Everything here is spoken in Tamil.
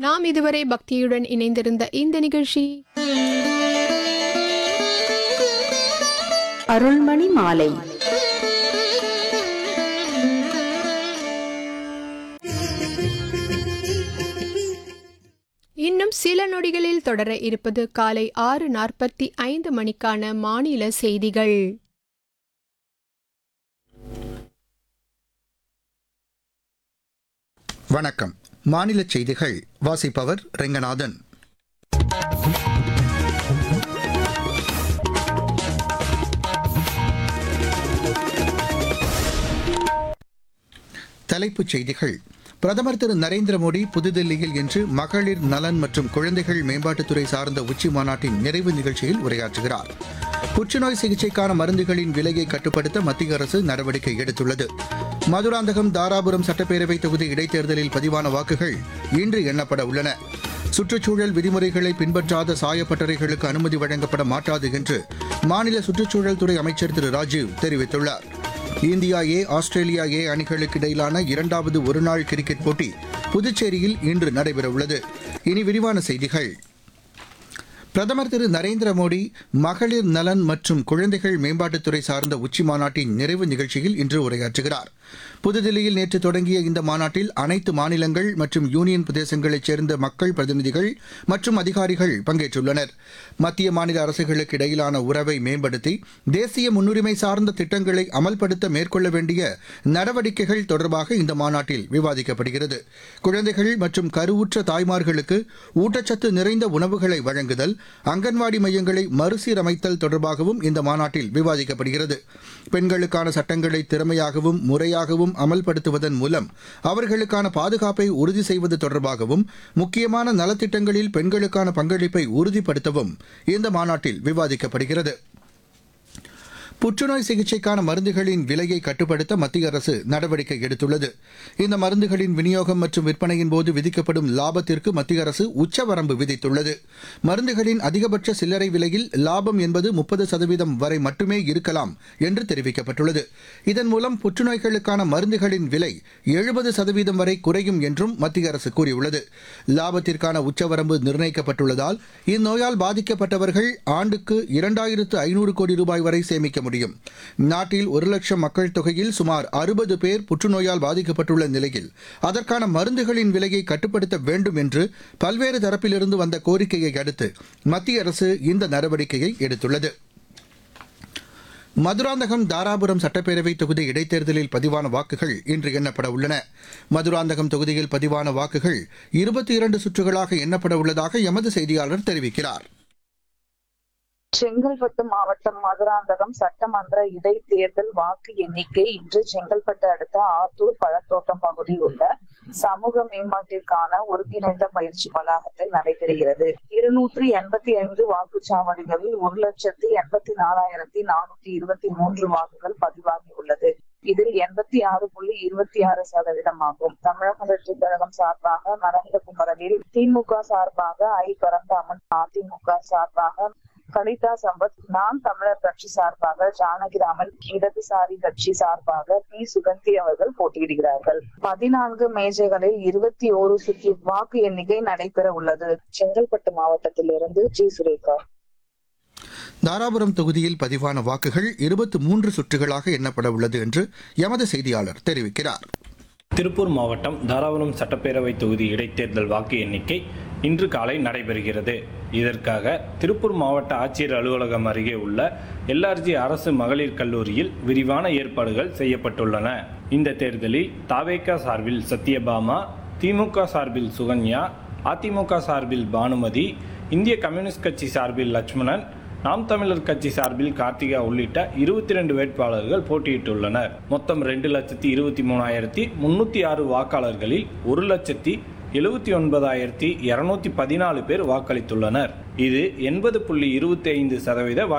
நாம் இதுவரை பக்தியுடன் இணைந்திருந்த இந்த நிகழ்ச்சி அருள்மணி மாலை இன்னும் சில நொடிகளில் தொடர இருப்பது காலை ஆறு நாற்பத்தி ஐந்து மணிக்கான மாநில செய்திகள் வணக்கம் மாநில செய்திகள் வாசிப்பவர் ரெங்கநாதன் தலைப்புச் செய்திகள் பிரதமர் திரு நரேந்திர மோடி புதுதில்லியில் இன்று மகளிர் நலன் மற்றும் குழந்தைகள் மேம்பாட்டுத்துறை சார்ந்த உச்சி மாநாட்டின் நிறைவு நிகழ்ச்சியில் உரையாற்றுகிறார் புற்றுநோய் சிகிச்சைக்கான மருந்துகளின் விலையை கட்டுப்படுத்த மத்திய அரசு நடவடிக்கை எடுத்துள்ளது மதுராந்தகம் தாராபுரம் சட்டப்பேரவை தொகுதி இடைத்தேர்தலில் பதிவான வாக்குகள் இன்று எண்ணப்பட உள்ளன சுற்றுச்சூழல் விதிமுறைகளை பின்பற்றாத சாயப்பட்டறைகளுக்கு அனுமதி வழங்கப்பட மாட்டாது என்று மாநில சுற்றுச்சூழல் துறை அமைச்சர் திரு ராஜீவ் தெரிவித்துள்ளார் இந்தியா ஏ ஆஸ்திரேலியா ஏ அணிகளுக்கு இடையிலான இரண்டாவது ஒருநாள் கிரிக்கெட் போட்டி புதுச்சேரியில் இன்று நடைபெறவுள்ளது இனி விரிவான செய்திகள் பிரதமர் திரு நரேந்திர மோடி மகளிர் நலன் மற்றும் குழந்தைகள் மேம்பாட்டுத்துறை சார்ந்த உச்சி மாநாட்டின் நிறைவு நிகழ்ச்சியில் இன்று உரையாற்றுகிறார் புதுதில்லியில் நேற்று தொடங்கிய இந்த மாநாட்டில் அனைத்து மாநிலங்கள் மற்றும் யூனியன் பிரதேசங்களைச் சேர்ந்த மக்கள் பிரதிநிதிகள் மற்றும் அதிகாரிகள் பங்கேற்றுள்ளனர் மத்திய மாநில அரசுகளுக்கு இடையிலான உறவை மேம்படுத்தி தேசிய முன்னுரிமை சார்ந்த திட்டங்களை அமல்படுத்த மேற்கொள்ள வேண்டிய நடவடிக்கைகள் தொடர்பாக இந்த மாநாட்டில் விவாதிக்கப்படுகிறது குழந்தைகள் மற்றும் கருவுற்ற தாய்மார்களுக்கு ஊட்டச்சத்து நிறைந்த உணவுகளை வழங்குதல் அங்கன்வாடி மையங்களை மறுசீரமைத்தல் தொடர்பாகவும் இந்த மாநாட்டில் விவாதிக்கப்படுகிறது பெண்களுக்கான சட்டங்களை திறமையாகவும் முறையாகவும் அமல்படுத்துவதன் மூலம் அவர்களுக்கான பாதுகாப்பை உறுதி செய்வது தொடர்பாகவும் முக்கியமான நலத்திட்டங்களில் பெண்களுக்கான பங்களிப்பை உறுதிப்படுத்தவும் இந்த மாநாட்டில் விவாதிக்கப்படுகிறது புற்றுநோய் சிகிச்சைக்கான மருந்துகளின் விலையை கட்டுப்படுத்த மத்திய அரசு நடவடிக்கை எடுத்துள்ளது இந்த மருந்துகளின் விநியோகம் மற்றும் விற்பனையின் போது விதிக்கப்படும் லாபத்திற்கு மத்திய அரசு உச்சவரம்பு விதித்துள்ளது மருந்துகளின் அதிகபட்ச சில்லறை விலையில் லாபம் என்பது முப்பது சதவீதம் வரை மட்டுமே இருக்கலாம் என்று தெரிவிக்கப்பட்டுள்ளது இதன் மூலம் புற்றுநோய்களுக்கான மருந்துகளின் விலை எழுபது சதவீதம் வரை குறையும் என்றும் மத்திய அரசு கூறியுள்ளது லாபத்திற்கான உச்சவரம்பு நிர்ணயிக்கப்பட்டுள்ளதால் இந்நோயால் பாதிக்கப்பட்டவர்கள் ஆண்டுக்கு இரண்டாயிரத்து ஐநூறு கோடி ரூபாய் வரை சேமிக்க முடியும் நாட்டில் ஒரு லட்சம் மக்கள் தொகையில் சுமார் அறுபது பேர் புற்றுநோயால் பாதிக்கப்பட்டுள்ள நிலையில் அதற்கான மருந்துகளின் விலையை கட்டுப்படுத்த வேண்டும் என்று பல்வேறு தரப்பிலிருந்து வந்த கோரிக்கையை அடுத்து மத்திய அரசு இந்த நடவடிக்கையை எடுத்துள்ளது மதுராந்தகம் தாராபுரம் சட்டப்பேரவை தொகுதி இடைத்தேர்தலில் பதிவான வாக்குகள் இன்று எண்ணப்பட உள்ளன மதுராந்தகம் தொகுதியில் பதிவான வாக்குகள் இருபத்தி இரண்டு சுற்றுகளாக எண்ணப்பட உள்ளதாக எமது செய்தியாளர் தெரிவிக்கிறார் செங்கல்பட்டு மாவட்டம் மதுராந்தகம் சட்டமன்ற இடைத்தேர்தல் வாக்கு எண்ணிக்கை இன்று செங்கல்பட்டு அடுத்த ஆத்தூர் பழத்தோட்டம் பகுதியில் உள்ள சமூக மேம்பாட்டிற்கான ஒருங்கிணைந்த பயிற்சி வளாகத்தில் நடைபெறுகிறது இருநூற்றி எண்பத்தி ஐந்து வாக்குச்சாவடிகளில் ஒரு லட்சத்தி எண்பத்தி நாலாயிரத்தி நானூற்றி இருபத்தி மூன்று வாக்குகள் பதிவாகி உள்ளது இதில் எண்பத்தி ஆறு புள்ளி இருபத்தி ஆறு சதவீதம் ஆகும் தமிழக வெற்றி கழகம் சார்பாக நரேந்திரகுமரனில் திமுக சார்பாக ஐ பரந்தாமன் அதிமுக சார்பாக கலிதா சம்பத் நாம் தமிழர் கட்சி சார்பாக ஜானகிராமன் இடதுசாரி கட்சி சார்பாக பி சுகந்தி அவர்கள் போட்டியிடுகிறார்கள் பதினான்கு மேஜைகளில் இருபத்தி ஓரு சுற்று வாக்கு எண்ணிக்கை நடைபெற உள்ளது செங்கல்பட்டு மாவட்டத்திலிருந்து ஜி சுரேகா தாராபுரம் தொகுதியில் பதிவான வாக்குகள் இருபத்தி மூன்று சுற்றுகளாக எண்ணப்பட உள்ளது என்று எமது செய்தியாளர் தெரிவிக்கிறார் திருப்பூர் மாவட்டம் தாராபுரம் சட்டப்பேரவை தொகுதி இடைத்தேர்தல் வாக்கு எண்ணிக்கை இன்று காலை நடைபெறுகிறது இதற்காக திருப்பூர் மாவட்ட ஆட்சியர் அலுவலகம் அருகே உள்ள எல்ஆர்ஜி அரசு மகளிர் கல்லூரியில் விரிவான ஏற்பாடுகள் செய்யப்பட்டுள்ளன இந்த தேர்தலில் தாவேகா சார்பில் சத்யபாமா திமுக சார்பில் சுகன்யா அதிமுக சார்பில் பானுமதி இந்திய கம்யூனிஸ்ட் கட்சி சார்பில் லட்சுமணன் நாம் தமிழர் கட்சி சார்பில் கார்த்திகா உள்ளிட்ட இருபத்தி ரெண்டு வேட்பாளர்கள் போட்டியிட்டுள்ளனர் மொத்தம் ரெண்டு லட்சத்தி இருபத்தி மூணாயிரத்தி முன்னூத்தி ஆறு வாக்காளர்களில் ஒரு லட்சத்தி எழுபத்தி ஒன்பதாயிரத்தி இருநூத்தி பதினாலு பேர் வாக்களித்துள்ளனர் இது எண்பது புள்ளி இருபத்தி ஐந்து சதவீத